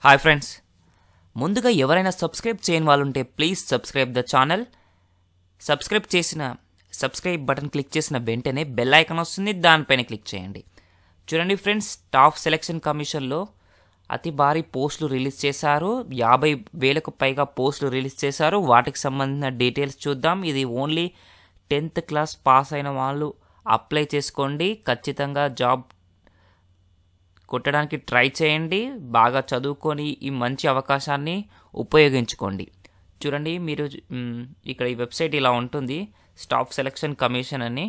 hi friends ముందుగా ఎవరైనా subscribe చేయని వాళ్ళు ఉంటే please subscribe the channel subscribe చేసిన సబ్స్క్రైబ్ బటన్ క్లిక్ చేసిన వెంటనే బెల్ ఐకాన్ వస్తుంది దానిపైన క్లిక్ చేయండి చూడండి ఫ్రెండ్స్ స్టాఫ్ సెలక్షన్ కమిషన్లో అతి భారీ పోస్టులు రిలీజ్ చేశారు యాభై వేలకు పైగా పోస్టులు రిలీజ్ చేశారు వాటికి సంబంధించిన డీటెయిల్స్ చూద్దాం ఇది ఓన్లీ టెన్త్ క్లాస్ పాస్ అయిన వాళ్ళు అప్లై చేసుకోండి ఖచ్చితంగా జాబ్ కొట్టడానికి ట్రై చేయండి బాగా చదువుకొని ఈ మంచి అవకాశాన్ని ఉపయోగించుకోండి చూడండి మీరు మ్, ఇక్కడ ఈ వెబ్సైట్ ఇలా ఉంటుంది స్టాఫ్ సెలక్షన్ కమిషన్ అని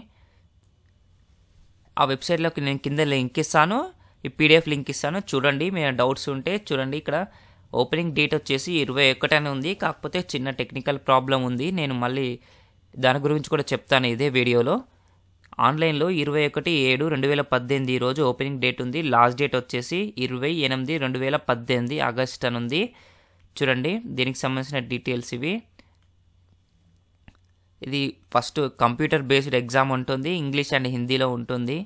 ఆ వెబ్సైట్లోకి నేను కింద లింక్ ఇస్తాను ఈ పీడిఎఫ్ లింక్ ఇస్తాను చూడండి మీరు డౌట్స్ ఉంటే చూడండి ఇక్కడ ఓపెనింగ్ డేట్ వచ్చేసి ఇరవై ఒకటి అని ఉంది కాకపోతే చిన్న టెక్నికల్ ప్రాబ్లం ఉంది నేను మళ్ళీ దాని గురించి కూడా చెప్తాను ఇదే వీడియోలో ఆన్లైన్లో ఇరవై ఒకటి ఏడు రెండు వేల పద్దెనిమిది ఈ రోజు ఓపెనింగ్ డేట్ ఉంది లాస్ట్ డేట్ వచ్చేసి ఇరవై ఎనిమిది రెండు వేల పద్దెనిమిది ఆగస్ట్ అని ఉంది చూడండి దీనికి సంబంధించిన డీటెయిల్స్ ఇవి ఇది ఫస్ట్ కంప్యూటర్ బేస్డ్ ఎగ్జామ్ ఉంటుంది ఇంగ్లీష్ అండ్ హిందీలో ఉంటుంది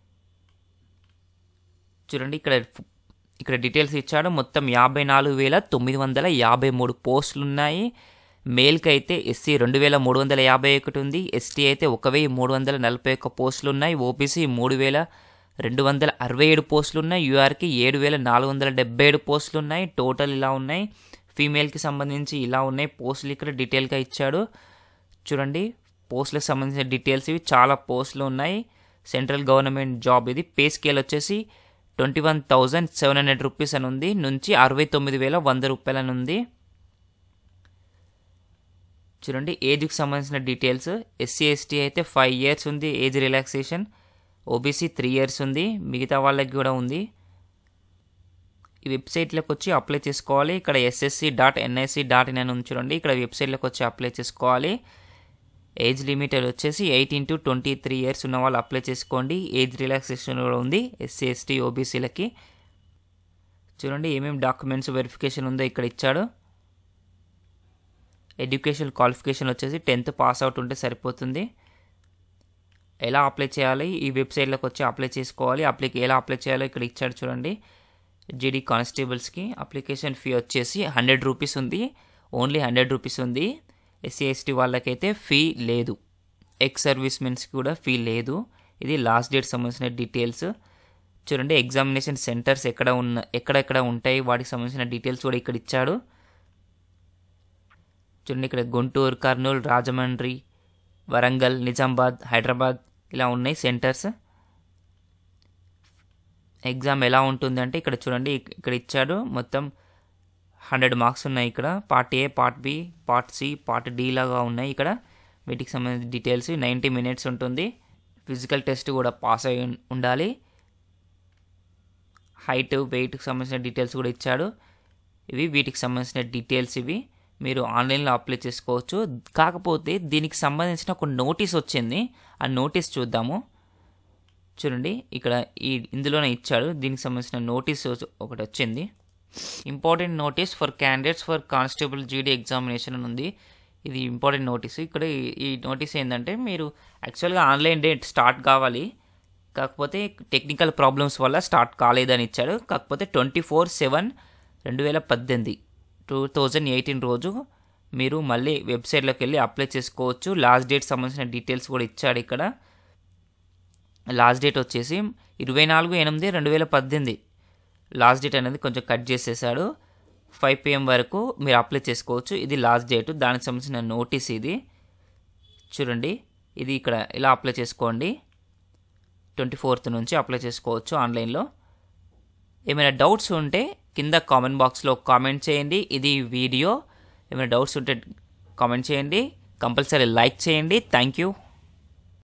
చూడండి ఇక్కడ ఇక్కడ డీటెయిల్స్ ఇచ్చాడు మొత్తం యాభై నాలుగు వేల తొమ్మిది వందల యాభై మూడు పోస్టులు ఉన్నాయి మేల్కి అయితే ఎస్సీ రెండు వేల మూడు వందల యాభై ఒకటి ఉంది ఎస్టీ అయితే ఒక వెయ్యి మూడు వందల నలభై ఒక్క పోస్టులు ఉన్నాయి ఓబీసీ మూడు వేల రెండు వందల అరవై ఏడు పోస్టులు ఉన్నాయి యూఆర్కి ఏడు వేల నాలుగు వందల డెబ్బై ఏడు పోస్టులు ఉన్నాయి టోటల్ ఇలా ఉన్నాయి ఫీమేల్కి సంబంధించి ఇలా ఉన్నాయి పోస్టులు ఇక్కడ డీటెయిల్గా ఇచ్చాడు చూడండి పోస్టులకు సంబంధించిన డీటెయిల్స్ ఇవి చాలా పోస్టులు ఉన్నాయి సెంట్రల్ గవర్నమెంట్ జాబ్ ఇది పే స్కేల్ వచ్చేసి twenty one thousand seven hundred rupees అని ఉంది నుంచి అరవై తొమ్మిది వేల వంద రూపాయలు అని ఉంది చూడండి ఏజ్కి సంబంధించిన డీటెయిల్స్ ఎస్సీ ఎస్టీ అయితే ఫైవ్ ఇయర్స్ ఉంది age relaxation OBC three years ఉంది మిగతా వాళ్ళకి కూడా ఉంది ఈ వెబ్సైట్లోకి వచ్చి అప్లై చేసుకోవాలి ఇక్కడ SSC dot NIC dot in అని ఉంది చూడండి ఇక్కడ వెబ్సైట్లోకి వచ్చి అప్లై చేసుకోవాలి ఏజ్ లిమిట్ వచ్చేసి eighteen to twenty three years ఉన్న వాళ్ళు అప్లై చేసుకోండి ఏజ్ రిలాక్సేషన్ కూడా ఉంది ఎస్సీ ఎస్టీ ఓబీసీలకి చూడండి ఏమేమి డాక్యుమెంట్స్ వెరిఫికేషన్ ఉందో ఇక్కడ ఇచ్చాడు ఎడ్యుకేషన్ క్వాలిఫికేషన్ వచ్చేసి టెన్త్ పాస్ అవుట్ ఉంటే సరిపోతుంది ఎలా అప్లై చేయాలి ఈ వెబ్సైట్లోకి వచ్చి అప్లై చేసుకోవాలి అప్లై ఎలా అప్లై చేయాలో ఇక్కడ ఇచ్చాడు చూడండి జీడీ కానిస్టేబుల్స్కి అప్లికేషన్ ఫీ వచ్చేసి హండ్రెడ్ రూపీస్ ఉంది ఓన్లీ హండ్రెడ్ రూపీస్ ఉంది ఎస్సీ ఎస్టీ వాళ్ళకైతే ఫీ లేదు ఎక్స్ సర్వీస్ మెన్స్కి కూడా ఫీ లేదు ఇది లాస్ట్ డేట్ సంబంధించిన డీటెయిల్స్ చూడండి ఎగ్జామినేషన్ సెంటర్స్ ఎక్కడ ఉన్న ఎక్కడెక్కడ ఉంటాయి వాటికి సంబంధించిన డీటెయిల్స్ కూడా ఇక్కడ ఇచ్చాడు చూడండి ఇక్కడ గుంటూరు కర్నూలు రాజమండ్రి వరంగల్ నిజామాబాద్ హైదరాబాద్ ఇలా ఉన్నాయి సెంటర్స్ ఎగ్జామ్ ఎలా ఉంటుంది అంటే ఇక్కడ చూడండి ఇక్- ఇక్కడ ఇచ్చాడు మొత్తం హండ్రెడ్ మార్క్స్ ఉన్నాయి ఇక్కడ part A part B part C part D లాగా ఉన్నాయి ఇక్కడ వీటికి సంబంధించిన డీటెయిల్స్ నైంటీ మినిట్స్ ఉంటుంది ఫిజికల్ టెస్ట్ కూడా పాస్ అయి ఉం- ఉండాలి హైట్ వెయిట్కి సంబంధించిన డీటెయిల్స్ కూడా ఇచ్చాడు ఇవి వీటికి సంబంధించిన డీటెయిల్స్ ఇవి మీరు ఆన్లైన్లో అప్లై చేసుకోవచ్చు కాకపోతే దీనికి సంబంధించిన ఒక నోటీస్ వచ్చింది ఆ నోటీస్ చూద్దాము చూడండి ఇక్కడ ఈ ఇందులోనే ఇచ్చాడు దీనికి సంబంధించిన నోటీస్ ఒకటి వచ్చింది important notice for candidates for constable GD examination అని ఉంది ఇది ఇంపార్టెంట్ నోటీస్ ఇక్కడ ఈ- ఈ నోటీస్ ఏంటంటే మీరు యాక్చువల్గా ఆన్లైన్ డేట్ స్టార్ట్ కావాలి కాకపోతే టెక్నికల్ ప్రాబ్లమ్స్ వల్ల స్టార్ట్ కాలేదని ఇచ్చాడు కాకపోతే ట్వంటీ ఫోర్ సెవెన్ రెండు వేల పద్దెనిమిది టూ థౌజండ్ ఎయిటీన్ రోజు మీరు మళ్ళీ వెబ్సైట్లోకి వెళ్ళి అప్లై చేసుకోవచ్చు లాస్ట్ డేట్ సంబంధించిన డీటెయిల్స్ కూడా ఇచ్చాడు ఇక్కడ లాస్ట్ డేట్ వచ్చేసి ఇరవై నాలుగు ఎనిమిది రెండు వేల పద్దెనిమిది లాస్ట్ డేట్ అనేది కొంచెం కట్ చేసేసాడు ఫైవ్ పిఎం వరకు మీరు అప్లై చేసుకోవచ్చు ఇది లాస్ట్ డేట్ దానికి సంబంధించిన నోటీస్ ఇది చూడండి ఇది ఇక్కడ ఇలా అప్లై చేసుకోండి ట్వంటీ ఫోర్త్ నుంచి అప్లై చేసుకోవచ్చు ఆన్లైన్లో ఏమైనా డౌట్స్ ఉంటే కింద కామెంట్ బాక్స్లో కామెంట్ చేయండి ఇది వీడియో ఏమైనా డౌట్స్ ఉంటే కామెంట్ చేయండి కంపల్సరీ లైక్ చేయండి థ్యాంక్ యూ